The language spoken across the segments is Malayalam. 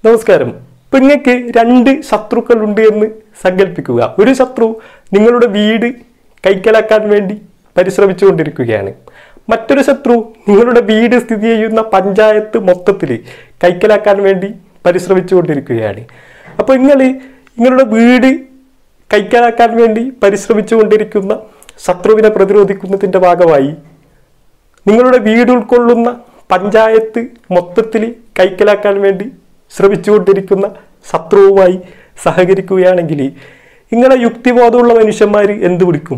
നമസ്കാരം ഇപ്പൊ നിങ്ങൾക്ക് രണ്ട് ശത്രുക്കൾ ഉണ്ട് എന്ന് സങ്കല്പിക്കുക ഒരു ശത്രു നിങ്ങളുടെ വീട് കൈക്കലാക്കാൻ വേണ്ടി പരിശ്രമിച്ചുകൊണ്ടിരിക്കുകയാണ് മറ്റൊരു ശത്രു നിങ്ങളുടെ വീട് സ്ഥിതി ചെയ്യുന്ന പഞ്ചായത്ത് മൊത്തത്തിൽ കൈക്കലാക്കാൻ വേണ്ടി പരിശ്രമിച്ചുകൊണ്ടിരിക്കുകയാണ് അപ്പോൾ നിങ്ങൾ നിങ്ങളുടെ വീട് കൈക്കലാക്കാൻ വേണ്ടി പരിശ്രമിച്ചുകൊണ്ടിരിക്കുന്ന ശത്രുവിനെ പ്രതിരോധിക്കുന്നതിൻ്റെ ഭാഗമായി നിങ്ങളുടെ വീട് ഉൾക്കൊള്ളുന്ന പഞ്ചായത്ത് മൊത്തത്തിൽ കൈക്കലാക്കാൻ വേണ്ടി ശ്രമിച്ചുകൊണ്ടിരിക്കുന്ന ശത്രുവുമായി സഹകരിക്കുകയാണെങ്കിൽ നിങ്ങളെ യുക്തിബോധമുള്ള മനുഷ്യന്മാർ എന്ത് വിളിക്കും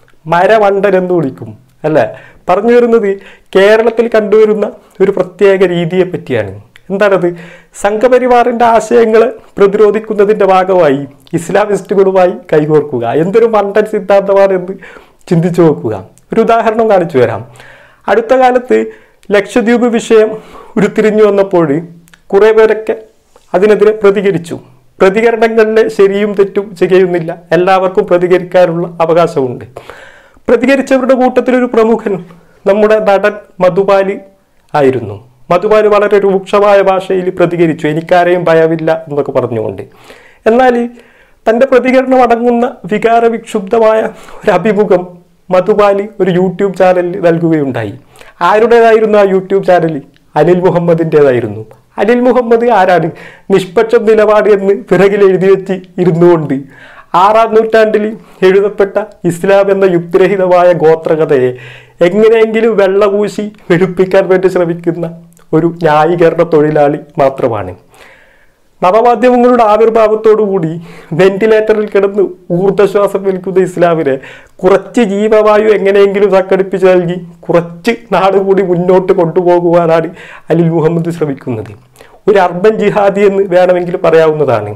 മരവണ്ടൻ എന്ന് വിളിക്കും അല്ലേ പറഞ്ഞു വരുന്നത് കേരളത്തിൽ കണ്ടുവരുന്ന ഒരു പ്രത്യേക രീതിയെ പറ്റിയാണ് എന്താണത് സംഘപരിവാറിന്റെ ആശയങ്ങളെ പ്രതിരോധിക്കുന്നതിന്റെ ഭാഗമായി ഇസ്ലാമിസ്റ്റുകളുമായി കൈകോർക്കുക എന്തൊരു മണ്ടൻ സിദ്ധാന്തമാണ് എന്ന് ചിന്തിച്ചു നോക്കുക ഒരു ഉദാഹരണം കാണിച്ചു തരാം അടുത്ത കാലത്ത് ലക്ഷദ്വീപ് വിഷയം ഉരുത്തിരിഞ്ഞു വന്നപ്പോൾ കുറെ പേരൊക്കെ അതിനെതിരെ പ്രതികരിച്ചു പ്രതികരണങ്ങളിലെ ശരിയും തെറ്റും ചെയ്യുന്നില്ല എല്ലാവർക്കും പ്രതികരിക്കാനുള്ള അവകാശമുണ്ട് പ്രതികരിച്ചവരുടെ കൂട്ടത്തിൽ ഒരു പ്രമുഖൻ നമ്മുടെ നടൻ മധുപാലി ആയിരുന്നു മധുപാലി വളരെ രൂക്ഷമായ ഭാഷയിൽ പ്രതികരിച്ചു എനിക്കാരെയും ഭയമില്ല എന്നൊക്കെ പറഞ്ഞുകൊണ്ട് എന്നാൽ തൻ്റെ പ്രതികരണം അടങ്ങുന്ന വികാരവിക്ഷുബ്ധമായ ഒരു അഭിമുഖം മധുപാലി ഒരു യൂട്യൂബ് ചാനലിൽ നൽകുകയുണ്ടായി ആരുടേതായിരുന്നു ആ യൂട്യൂബ് ചാനൽ അനിൽ മുഹമ്മദിൻ്റെതായിരുന്നു അനിൽ മുഹമ്മദ് ആരാണ് നിഷ്പക്ഷ നിലപാട് എന്ന് പിറകിൽ എഴുതി വെച്ച് ഇരുന്നുകൊണ്ട് ആറാം നൂറ്റാണ്ടിൽ എഴുതപ്പെട്ട ഇസ്ലാം എന്ന യുക്തിരഹിതമായ ഗോത്രകഥയെ എങ്ങനെയെങ്കിലും വെള്ളപൂശി വെളുപ്പിക്കാൻ വേണ്ടി ശ്രമിക്കുന്ന ഒരു ന്യായീകരണ തൊഴിലാളി മാത്രമാണ് നവമാധ്യമങ്ങളുടെ ആവിർഭാവത്തോടുകൂടി വെന്റിലേറ്ററിൽ കിടന്ന് ഊർജ്ജശ്വാസം വലിക്കുന്ന ഇസ്ലാമിനെ കുറച്ച് ജീവവായു എങ്ങനെയെങ്കിലും സംഘടിപ്പിച്ച് നൽകി കുറച്ച് നാട് കൂടി മുന്നോട്ട് കൊണ്ടുപോകുവാനാണ് അലിൽ മുഹമ്മദ് ശ്രമിക്കുന്നത് ഒരു അർബൻ ജിഹാദി എന്ന് വേണമെങ്കിൽ പറയാവുന്നതാണ്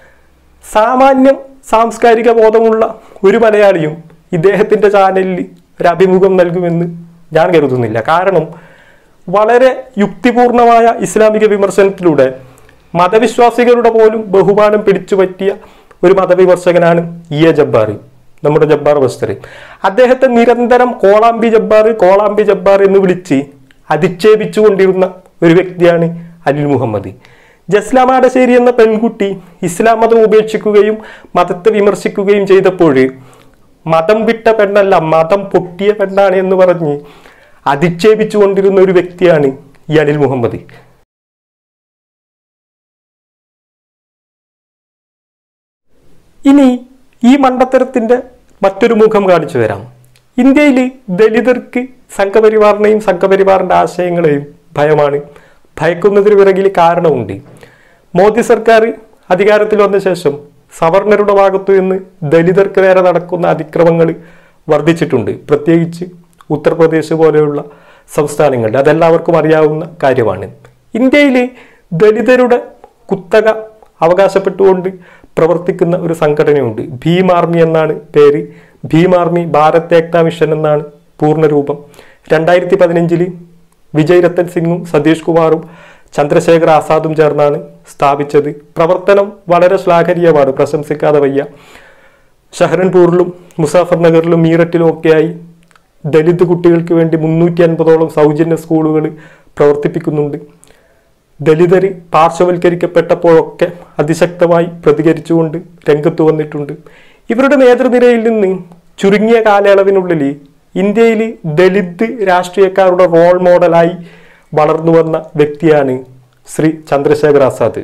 സാമാന്യം സാംസ്കാരിക ബോധമുള്ള ഒരു മലയാളിയും ഇദ്ദേഹത്തിൻ്റെ ചാനലിൽ ഒരു അഭിമുഖം നൽകുമെന്ന് ഞാൻ കരുതുന്നില്ല കാരണം വളരെ യുക്തിപൂർണമായ ഇസ്ലാമിക വിമർശനത്തിലൂടെ മതവിശ്വാസികളുടെ പോലും ബഹുമാനം പിടിച്ചു പറ്റിയ ഒരു മതവിമർശകനാണ് ഇ എ ജബ്ബാർ നമ്മുടെ ജബ്ബാർ ബസ്തർ അദ്ദേഹത്തെ നിരന്തരം കോളാമ്പി ജബ്ബാർ കോളാമ്പി ജബ്ബാർ എന്ന് വിളിച്ച് അധിക്ഷേപിച്ചുകൊണ്ടിരുന്ന ഒരു വ്യക്തിയാണ് അനിൽ മുഹമ്മദ് ജസ്ല മാടശ്ശേരി എന്ന പെൺകുട്ടി ഇസ്ലാം മതം ഉപേക്ഷിക്കുകയും മതത്തെ വിമർശിക്കുകയും ചെയ്തപ്പോൾ മതം വിട്ട പെണ്ണല്ല മതം പൊട്ടിയ പെണ്ണാണ് എന്ന് പറഞ്ഞ് അധിക്ഷേപിച്ചുകൊണ്ടിരുന്ന ഒരു വ്യക്തിയാണ് ഈ അനിൽ മുഹമ്മദ് ഇനി ഈ മണ്ടത്തരത്തിന്റെ മറ്റൊരു മുഖം കാണിച്ചു തരാം ഇന്ത്യയിൽ ദലിതർക്ക് സംഘപരിവാറിനെയും സംഘപരിവാറിന്റെ ആശയങ്ങളെയും ഭയമാണ് ഭയക്കുന്നതിന് പിറകിൽ കാരണമുണ്ട് മോദി സർക്കാർ അധികാരത്തിൽ വന്ന ശേഷം സവർണരുടെ ഭാഗത്തു നിന്ന് ദലിതർക്ക് നേരെ നടക്കുന്ന അതിക്രമങ്ങൾ വർദ്ധിച്ചിട്ടുണ്ട് പ്രത്യേകിച്ച് ഉത്തർപ്രദേശ് പോലെയുള്ള സംസ്ഥാനങ്ങളിൽ അതെല്ലാവർക്കും അറിയാവുന്ന കാര്യമാണ് ഇന്ത്യയിൽ ദലിതരുടെ കുത്തക അവകാശപ്പെട്ടുകൊണ്ട് പ്രവർത്തിക്കുന്ന ഒരു സംഘടനയുണ്ട് ഭീം ആർമി എന്നാണ് പേര് ഭീം ആർമി ഭാരത് ഏക്താ മിഷൻ എന്നാണ് പൂർണ്ണരൂപം രണ്ടായിരത്തി പതിനഞ്ചില് വിജയ് രത്തൻ സിംഗും സതീഷ് കുമാറും ചന്ദ്രശേഖർ ആസാദും ചേർന്നാണ് സ്ഥാപിച്ചത് പ്രവർത്തനം വളരെ ശ്ലാഘനീയമാണ് പ്രശംസിക്കാതെ വയ്യ ഷഹ്റൻപൂരിലും മുസാഫർ നഗറിലും മീററ്റിലും ഒക്കെയായി ദലിത് കുട്ടികൾക്ക് വേണ്ടി മുന്നൂറ്റി അൻപതോളം സൗജന്യ സ്കൂളുകൾ പ്രവർത്തിപ്പിക്കുന്നുണ്ട് ദലിതർ പാർശ്വവൽക്കരിക്കപ്പെട്ടപ്പോഴൊക്കെ അതിശക്തമായി പ്രതികരിച്ചുകൊണ്ട് രംഗത്ത് വന്നിട്ടുണ്ട് ഇവരുടെ നേതൃനിരയിൽ നിന്ന് ചുരുങ്ങിയ കാലയളവിനുള്ളിൽ ഇന്ത്യയിൽ ദലിത് രാഷ്ട്രീയക്കാരുടെ റോൾ മോഡലായി വളർന്നു വന്ന വ്യക്തിയാണ് ശ്രീ ചന്ദ്രശേഖർ ആസാദ്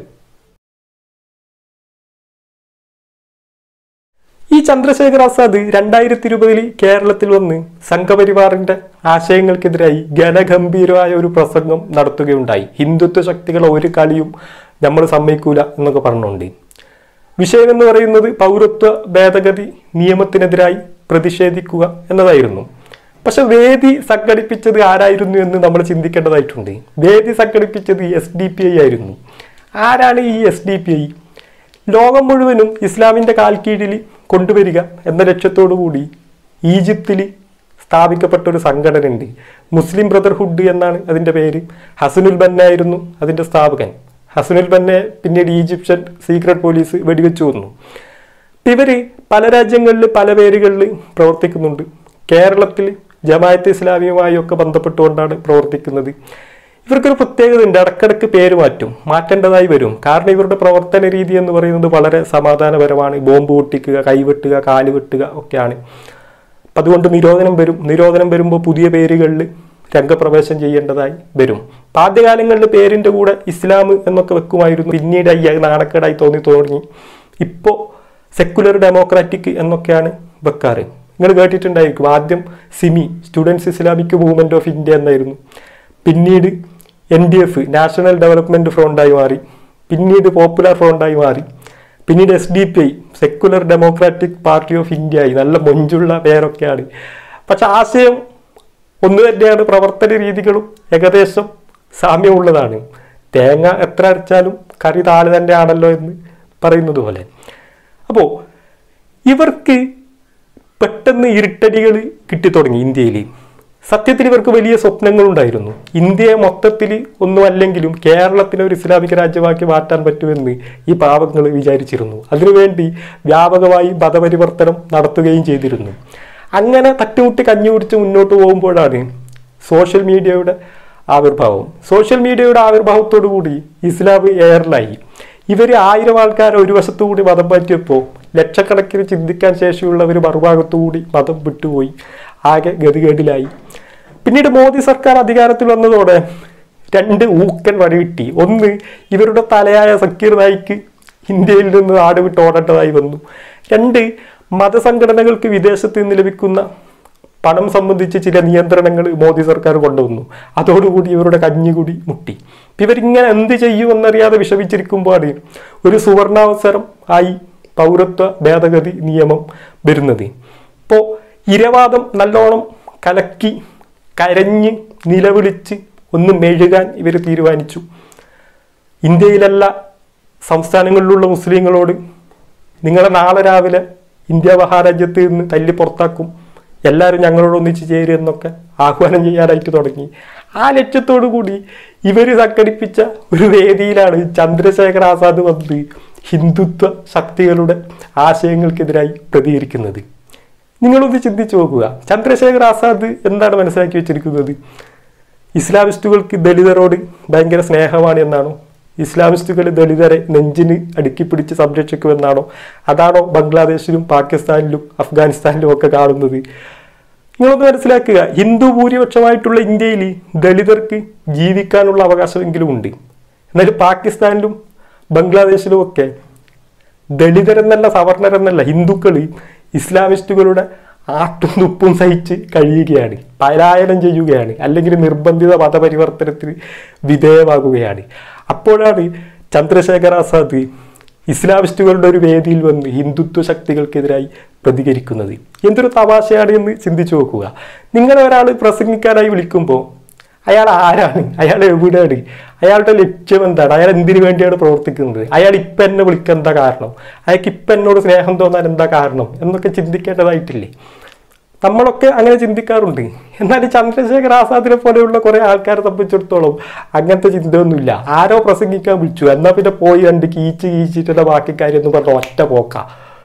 ഈ ചന്ദ്രശേഖർ ആസാദ് രണ്ടായിരത്തി ഇരുപതിൽ കേരളത്തിൽ വന്ന് സംഘപരിവാറിന്റെ ആശയങ്ങൾക്കെതിരായി ഘനഗംഭീരമായ ഒരു പ്രസംഗം നടത്തുകയുണ്ടായി ഹിന്ദുത്വ ശക്തികളെ ഒരു കളിയും നമ്മൾ സമ്മതിക്കൂല എന്നൊക്കെ പറഞ്ഞുകൊണ്ട് വിഷയം എന്ന് പറയുന്നത് പൗരത്വ ഭേദഗതി നിയമത്തിനെതിരായി പ്രതിഷേധിക്കുക എന്നതായിരുന്നു പക്ഷെ വേദി സംഘടിപ്പിച്ചത് ആരായിരുന്നു എന്ന് നമ്മൾ ചിന്തിക്കേണ്ടതായിട്ടുണ്ട് വേദി സംഘടിപ്പിച്ചത് എസ് ഡി പി ഐ ആയിരുന്നു ആരാണ് ഈ എസ് ഡി പി ഐ ലോകം മുഴുവനും ഇസ്ലാമിന്റെ കാൽക്കീഴിൽ കൊണ്ടുവരിക എന്ന ലക്ഷ്യത്തോടു കൂടി ഈജിപ്തിൽ സ്ഥാപിക്കപ്പെട്ട ഒരു സംഘടനയുണ്ട് മുസ്ലിം ബ്രദർഹുഡ് എന്നാണ് അതിന്റെ പേര് ഹസനുൽ ബന്ന ആയിരുന്നു അതിന്റെ സ്ഥാപകൻ ഹസനുൽ ബന്നെ പിന്നീട് ഈജിപ്ഷ്യൻ സീക്രട്ട് പോലീസ് വെടിവെച്ചു കൊന്നു ഇവര് പല രാജ്യങ്ങളിൽ പല പേരുകളിൽ പ്രവർത്തിക്കുന്നുണ്ട് കേരളത്തിൽ ജമായത്ത് ഇസ്ലാമിയുമായി ഒക്കെ ബന്ധപ്പെട്ടുകൊണ്ടാണ് പ്രവർത്തിക്കുന്നത് ഇവർക്കൊരു പ്രത്യേകത ഉണ്ട് ഇടക്കിടക്ക് പേര് മാറ്റും മാറ്റേണ്ടതായി വരും കാരണം ഇവരുടെ പ്രവർത്തന രീതി എന്ന് പറയുന്നത് വളരെ സമാധാനപരമാണ് ബോംബ് പൊട്ടിക്കുക കൈവെട്ടുക കാല് വെട്ടുക ഒക്കെയാണ് അപ്പം അതുകൊണ്ട് നിരോധനം വരും നിരോധനം വരുമ്പോൾ പുതിയ പേരുകളിൽ രംഗപ്രവേശം ചെയ്യേണ്ടതായി വരും അപ്പം ആദ്യകാലങ്ങളിൽ പേരിൻ്റെ കൂടെ ഇസ്ലാം എന്നൊക്കെ വെക്കുമായിരുന്നു പിന്നീട് ഈ അത് നാണക്കേടായി തോന്നി തുടങ്ങി ഇപ്പോൾ സെക്കുലർ ഡെമോക്രാറ്റിക് എന്നൊക്കെയാണ് വെക്കാറ് നിങ്ങൾ കേട്ടിട്ടുണ്ടായിരിക്കും ആദ്യം SIMI students Islamic movement of India എന്നായിരുന്നു പിന്നീട് N D F national development ഫ്രണ്ടായി മാറി പിന്നീട് പോപ്പുലർ ഫ്രണ്ടായി മാറി പിന്നീട് S D P I secular democratic party of India ആയി നല്ല മൊഞ്ചുള്ള പേരൊക്കെയാണ് പക്ഷെ ആശയം ഒന്ന് തന്നെയാണ് പ്രവർത്തന രീതികളും ഏകദേശം സാമ്യമുള്ളതാണ് തേങ്ങ എത്ര അരച്ചാലും കറി താഴെ തന്നെയാണല്ലോ എന്ന് പറയുന്നത് പോലെ അപ്പോൾ ഇവർക്ക് പെട്ടെന്ന് ഇരുട്ടടികൾ കിട്ടിത്തുടങ്ങി ഇന്ത്യയിൽ സത്യത്തിൽ ഇവർക്ക് വലിയ സ്വപ്നങ്ങളുണ്ടായിരുന്നു ഇന്ത്യയെ മൊത്തത്തിൽ ഒന്നുമല്ലെങ്കിലും കേരളത്തിനെ ഒരു ഇസ്ലാമിക രാജ്യമാക്കി മാറ്റാൻ പറ്റുമെന്ന് ഈ പാവങ്ങൾ വിചാരിച്ചിരുന്നു അതിനുവേണ്ടി വ്യാപകമായി മതപരിവർത്തനം നടത്തുകയും ചെയ്തിരുന്നു അങ്ങനെ തട്ടുമുട്ടി കഞ്ഞി കുടിച്ച് മുന്നോട്ട് പോകുമ്പോഴാണ് സോഷ്യൽ മീഡിയയുടെ ആവിർഭാവം സോഷ്യൽ മീഡിയയുടെ ആവിർഭാവത്തോടു കൂടി ഇസ്ലാം എയറിലായി ഇവർ ആയിരം ആൾക്കാരെ ഒരു വശത്തുകൂടി മതം മാറ്റിയപ്പോൾ ലക്ഷക്കണക്കിന് ചിന്തിക്കാൻ ശേഷിയുള്ളവർ മറുഭാഗത്തുകൂടി മതം വിട്ടുപോയി ആകെ ഗതികേടിലായി പിന്നീട് മോദി സർക്കാർ അധികാരത്തിൽ വന്നതോടെ രണ്ട് ഊക്കൻ വഴി കിട്ടി ഒന്ന് ഇവരുടെ തലയായ സക്കീർ നായിക്ക് ഇന്ത്യയിൽ നിന്ന് നാട് വിട്ട് ഓടേണ്ടതായി വന്നു രണ്ട് മതസംഘടനകൾക്ക് വിദേശത്ത് നിന്ന് ലഭിക്കുന്ന പണം സംബന്ധിച്ച് ചില നിയന്ത്രണങ്ങൾ മോദി സർക്കാർ കൊണ്ടുവന്നു അതോടുകൂടി ഇവരുടെ കഞ്ഞികുടി മുട്ടി ഇപ്പൊ ഇവരിങ്ങനെ എന്ത് ചെയ്യുമെന്നറിയാതെ വിഷമിച്ചിരിക്കുമ്പോഴാണ് ഒരു സുവർണാവസരം ആയി പൗരത്വ ഭേദഗതി നിയമം വരുന്നത് ഇപ്പോൾ ഇരവാദം നല്ലോണം കലക്കി കരഞ്ഞ് നിലവിളിച്ച് ഒന്ന് മെഴുകാൻ ഇവർ തീരുമാനിച്ചു ഇന്ത്യയിലല്ല സംസ്ഥാനങ്ങളിലുള്ള മുസ്ലിങ്ങളോട് നിങ്ങളെ നാളെ രാവിലെ ഇന്ത്യ മഹാരാജ്യത്ത് നിന്ന് തല്ലി പുറത്താക്കും എല്ലാവരും ഞങ്ങളോട് ഒന്നിച്ച് ചേരും എന്നൊക്കെ ആഹ്വാനം ചെയ്യാനായിട്ട് തുടങ്ങി ആ ലക്ഷ്യത്തോടു കൂടി ഇവർ സംഘടിപ്പിച്ച ഒരു വേദിയിലാണ് ചന്ദ്രശേഖർ ആസാദ് വന്ന് ഹിന്ദുത്വ ശക്തികളുടെ ആശയങ്ങൾക്കെതിരായി പ്രതികരിക്കുന്നത് നിങ്ങളൊന്ന് ചിന്തിച്ചു നോക്കുക ചന്ദ്രശേഖർ ആസാദ് എന്താണ് മനസ്സിലാക്കി വെച്ചിരിക്കുന്നത് ഇസ്ലാമിസ്റ്റുകൾക്ക് ദലിതരോട് ഭയങ്കര സ്നേഹമാണ് എന്നാണോ ഇസ്ലാമിസ്റ്റുകൾ ദലിതരെ നെഞ്ചിന് അടുക്കി പിടിച്ച് സംരക്ഷിക്കുമെന്നാണോ അതാണോ ബംഗ്ലാദേശിലും പാകിസ്ഥാനിലും അഫ്ഗാനിസ്ഥാനിലും ഒക്കെ കാണുന്നത് നിങ്ങളൊന്ന് മനസ്സിലാക്കുക ഹിന്ദു ഭൂരിപക്ഷമായിട്ടുള്ള ഇന്ത്യയിൽ ദലിതർക്ക് ജീവിക്കാനുള്ള അവകാശമെങ്കിലും ഉണ്ട് എന്നാൽ പാകിസ്ഥാനിലും ബംഗ്ലാദേശിലും ഒക്കെ ദളിതരെന്നല്ല സവർണരെന്നല്ല ഹിന്ദുക്കൾ ഇസ്ലാമിസ്റ്റുകളുടെ ആട്ടും തുപ്പും സഹിച്ച് കഴിയുകയാണ് പലായനം ചെയ്യുകയാണ് അല്ലെങ്കിൽ നിർബന്ധിത മതപരിവർത്തനത്തിന് വിധേയമാകുകയാണ് അപ്പോഴാണ് ചന്ദ്രശേഖർ ആസാദ് ഇസ്ലാമിസ്റ്റുകളുടെ ഒരു വേദിയിൽ വന്ന് ഹിന്ദുത്വ ശക്തികൾക്കെതിരായി പ്രതികരിക്കുന്നത് എന്തൊരു തമാശയാണ് എന്ന് ചിന്തിച്ചു നോക്കുക നിങ്ങളെ ഒരാൾ പ്രസംഗിക്കാനായി വിളിക്കുമ്പോൾ അയാൾ ആരാണ് അയാൾ എവിടെയാണ് അയാളുടെ ലക്ഷ്യം എന്താണ് അയാൾ എന്തിനു വേണ്ടിയാണ് പ്രവർത്തിക്കുന്നത് അയാൾ ഇപ്പം എന്നെ വിളിക്കാൻ എന്താ കാരണം അയാൾക്ക് ഇപ്പം എന്നോട് സ്നേഹം തോന്നാൻ എന്താ കാരണം എന്നൊക്കെ ചിന്തിക്കേണ്ടതായിട്ടില്ലേ നമ്മളൊക്കെ അങ്ങനെ ചിന്തിക്കാറുണ്ട് എന്നാൽ ഈ ചന്ദ്രശേഖർ ആസാദിനെ പോലെയുള്ള കുറെ ആൾക്കാരെ സംബന്ധിച്ചിടത്തോളം അങ്ങനത്തെ ചിന്തയൊന്നുമില്ല ആരോ പ്രസംഗിക്കാൻ വിളിച്ചു എന്നാൽ പിന്നെ പോയി രണ്ട് കീച്ച് കീച്ചിട്ടുള്ള ബാക്കി കാര്യം എന്ന് പറഞ്ഞ ഒറ്റ പോക്ക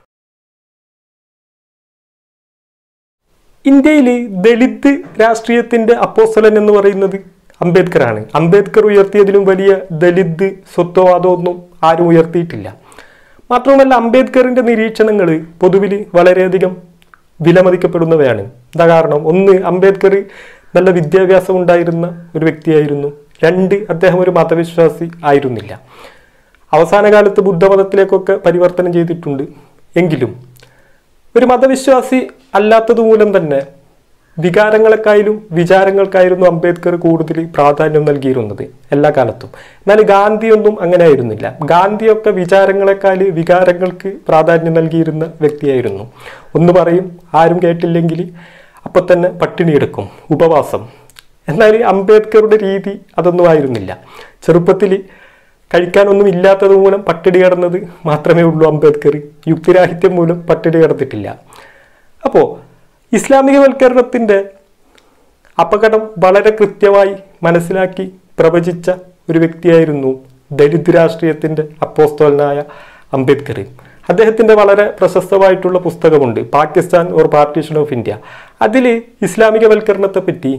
ഇന്ത്യയിൽ ദളിത് രാഷ്ട്രീയത്തിന്റെ അപ്പോസ്തലൻ എന്ന് പറയുന്നത് അംബേദ്കറാണ് അംബേദ്കർ ഉയർത്തിയതിലും വലിയ ദളിത് സ്വത്വവാദമൊന്നും ആരും ഉയർത്തിയിട്ടില്ല മാത്രവുമല്ല അംബേദ്കറിന്റെ നിരീക്ഷണങ്ങൾ പൊതുവിൽ വളരെയധികം വിലമതിക്കപ്പെടുന്നവയാണ് എന്താ കാരണം ഒന്ന് അംബേദ്കർ നല്ല വിദ്യാഭ്യാസം ഉണ്ടായിരുന്ന ഒരു വ്യക്തിയായിരുന്നു രണ്ട് അദ്ദേഹം ഒരു മതവിശ്വാസി ആയിരുന്നില്ല അവസാന കാലത്ത് ബുദ്ധമതത്തിലേക്കൊക്കെ പരിവർത്തനം ചെയ്തിട്ടുണ്ട് എങ്കിലും ഒരു മതവിശ്വാസി അല്ലാത്തത് മൂലം തന്നെ വികാരങ്ങളെക്കായാലും വിചാരങ്ങൾക്കായിരുന്നു അംബേദ്കർ കൂടുതൽ പ്രാധാന്യം നൽകിയിരുന്നത് എല്ലാ കാലത്തും എന്നാൽ ഗാന്ധിയൊന്നും അങ്ങനെ ആയിരുന്നില്ല ഗാന്ധിയൊക്കെ വിചാരങ്ങളെക്കാൾ വികാരങ്ങൾക്ക് പ്രാധാന്യം നൽകിയിരുന്ന വ്യക്തിയായിരുന്നു ഒന്ന് പറയും ആരും കേട്ടില്ലെങ്കിൽ അപ്പം തന്നെ പട്ടിണി എടുക്കും ഉപവാസം എന്നാൽ അംബേദ്കറുടെ രീതി അതൊന്നും ആയിരുന്നില്ല ചെറുപ്പത്തിൽ കഴിക്കാനൊന്നും ഇല്ലാത്തത് മൂലം പട്ടിണി കിടന്നത് മാത്രമേ ഉള്ളൂ അംബേദ്കർ യുക്തിരാഹിത്യം മൂലം പട്ടിണി കിടന്നിട്ടില്ല അപ്പോൾ ഇസ്ലാമികവൽക്കരണത്തിൻ്റെ അപകടം വളരെ കൃത്യമായി മനസ്സിലാക്കി പ്രവചിച്ച ഒരു വ്യക്തിയായിരുന്നു ദലിത് രാഷ്ട്രീയത്തിൻ്റെ അപ്പോസ്തോലനായ അംബേദ്കർ അദ്ദേഹത്തിൻ്റെ വളരെ പ്രശസ്തമായിട്ടുള്ള പുസ്തകമുണ്ട് Pakistan or partition of India അതിൽ ഇസ്ലാമികവൽക്കരണത്തെ പറ്റി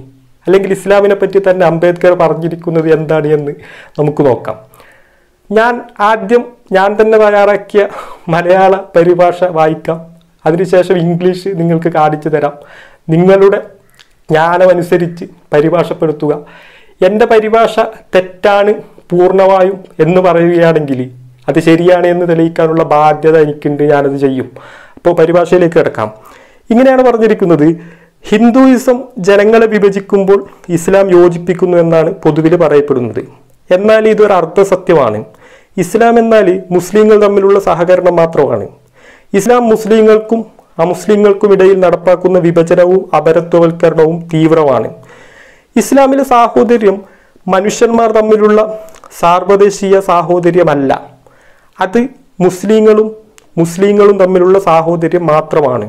അല്ലെങ്കിൽ ഇസ്ലാമിനെ പറ്റി തന്നെ അംബേദ്കർ പറഞ്ഞിരിക്കുന്നത് എന്താണ് എന്ന് നമുക്ക് നോക്കാം ഞാൻ ആദ്യം ഞാൻ തന്നെ തയ്യാറാക്കിയ മലയാള പരിഭാഷ വായിക്കാം അതിനുശേഷം ഇംഗ്ലീഷ് നിങ്ങൾക്ക് കാണിച്ചു തരാം നിങ്ങളുടെ ജ്ഞാനമനുസരിച്ച് പരിഭാഷപ്പെടുത്തുക എൻ്റെ പരിഭാഷ തെറ്റാണ് പൂർണ്ണമായും എന്ന് പറയുകയാണെങ്കിൽ അത് ശരിയാണ് എന്ന് തെളിയിക്കാനുള്ള ബാധ്യത എനിക്കുണ്ട് ഞാനത് ചെയ്യും അപ്പോൾ പരിഭാഷയിലേക്ക് കിടക്കാം ഇങ്ങനെയാണ് പറഞ്ഞിരിക്കുന്നത് ഹിന്ദുയിസം ജനങ്ങളെ വിഭജിക്കുമ്പോൾ ഇസ്ലാം യോജിപ്പിക്കുന്നു എന്നാണ് പൊതുവിൽ പറയപ്പെടുന്നത് എന്നാൽ ഇതൊരു അർദ്ധസത്യമാണ് ഇസ്ലാം എന്നാൽ മുസ്ലിങ്ങൾ തമ്മിലുള്ള സഹകരണം മാത്രമാണ് ഇസ്ലാം മുസ്ലിങ്ങൾക്കും അമുസ്ലിങ്ങൾക്കും ഇടയിൽ നടപ്പാക്കുന്ന വിഭജനവും അപരത്വവൽക്കരണവും തീവ്രമാണ് ഇസ്ലാമിലെ സാഹോദര്യം മനുഷ്യന്മാർ തമ്മിലുള്ള സാർവദേശീയ സാഹോദര്യമല്ല അത് മുസ്ലിങ്ങളും മുസ്ലിങ്ങളും തമ്മിലുള്ള സാഹോദര്യം മാത്രമാണ്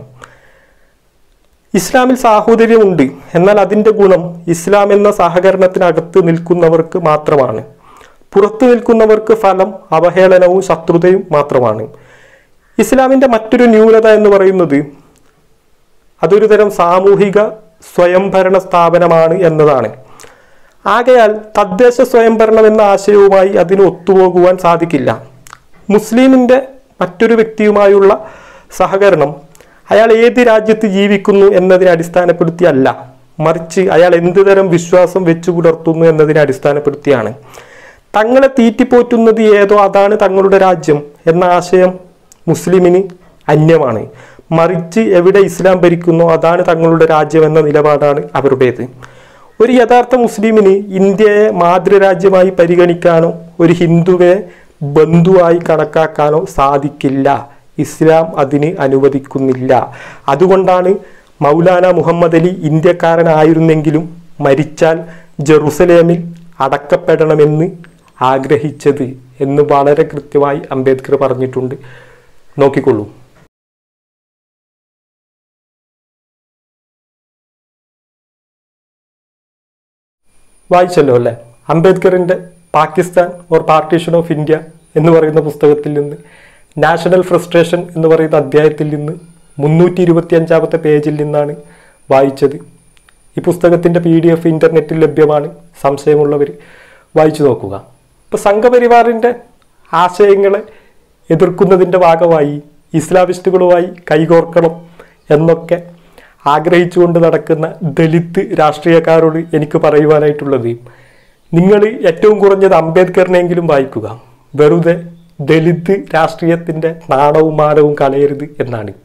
ഇസ്ലാമിൽ സാഹോദര്യമുണ്ട് എന്നാൽ അതിൻ്റെ ഗുണം ഇസ്ലാം എന്ന സഹകരണത്തിനകത്ത് നിൽക്കുന്നവർക്ക് മാത്രമാണ് പുറത്തു നിൽക്കുന്നവർക്ക് ഫലം അവഹേളനവും ശത്രുതയും മാത്രമാണ് ഇസ്ലാമിൻ്റെ മറ്റൊരു ന്യൂനത എന്ന് പറയുന്നത് അതൊരു തരം സാമൂഹിക സ്വയംഭരണ സ്ഥാപനമാണ് എന്നതാണ് ആകയാൽ തദ്ദേശ സ്വയംഭരണം എന്ന ആശയവുമായി അതിന് ഒത്തുപോകുവാൻ സാധിക്കില്ല മുസ്ലിമിൻ്റെ മറ്റൊരു വ്യക്തിയുമായുള്ള സഹകരണം അയാൾ ഏത് രാജ്യത്ത് ജീവിക്കുന്നു എന്നതിനെ അടിസ്ഥാനപ്പെടുത്തിയല്ല മറിച്ച് അയാൾ എന്ത് തരം വിശ്വാസം വെച്ചു പുലർത്തുന്നു എന്നതിനെ അടിസ്ഥാനപ്പെടുത്തിയാണ് തങ്ങളെ തീറ്റിപ്പോറ്റുന്നത് ഏതോ അതാണ് തങ്ങളുടെ രാജ്യം എന്ന ആശയം മുസ്ലിമിന് അന്യമാണ് മറിച്ച് എവിടെ ഇസ്ലാം ഭരിക്കുന്നോ അതാണ് തങ്ങളുടെ രാജ്യം എന്ന നിലപാടാണ് അവരുടേത് ഒരു യഥാർത്ഥ മുസ്ലിമിന് ഇന്ത്യയെ മാതൃരാജ്യമായി പരിഗണിക്കാനോ ഒരു ഹിന്ദുവെ ബന്ധുവായി കണക്കാക്കാനോ സാധിക്കില്ല ഇസ്ലാം അതിന് അനുവദിക്കുന്നില്ല അതുകൊണ്ടാണ് മൗലാന മുഹമ്മദ് അലി ഇന്ത്യക്കാരനായിരുന്നെങ്കിലും മരിച്ചാൽ ജെറുസലേമിൽ അടക്കപ്പെടണമെന്ന് ആഗ്രഹിച്ചത് എന്ന് വളരെ കൃത്യമായി അംബേദ്കർ പറഞ്ഞിട്ടുണ്ട് നോക്കിക്കൊള്ളൂ വായിച്ചല്ലോ അല്ലേ അംബേദ്കറിന്റെ Pakistan or partition of India എന്ന് പറയുന്ന പുസ്തകത്തിൽ നിന്ന് നാഷണൽ ഫ്രസ്ട്രേഷൻ എന്ന് പറയുന്ന അധ്യായത്തിൽ നിന്ന് മുന്നൂറ്റി ഇരുപത്തി അഞ്ചാമത്തെ പേജിൽ നിന്നാണ് വായിച്ചത് ഈ പുസ്തകത്തിന്റെ പി ഡി എഫ് ഇന്റർനെറ്റിൽ ലഭ്യമാണ് സംശയമുള്ളവർ വായിച്ചു നോക്കുക ഇപ്പൊ സംഘപരിവാറിന്റെ ആശയങ്ങളെ എതിർക്കുന്നതിന്റെ ഭാഗമായി ഇസ്ലാമിസ്റ്റുകളുമായി കൈകോർക്കണം എന്നൊക്കെ ആഗ്രഹിച്ചുകൊണ്ട് നടക്കുന്ന ദലിത് രാഷ്ട്രീയക്കാരോട് എനിക്ക് പറയുവാനായിട്ടുള്ളത് നിങ്ങൾ ഏറ്റവും കുറഞ്ഞത് അംബേദ്കറിനെങ്കിലും വായിക്കുക വെറുതെ ദലിത് രാഷ്ട്രീയത്തിന്റെ നാണവും മാനവും കളയരുത് എന്നാണ്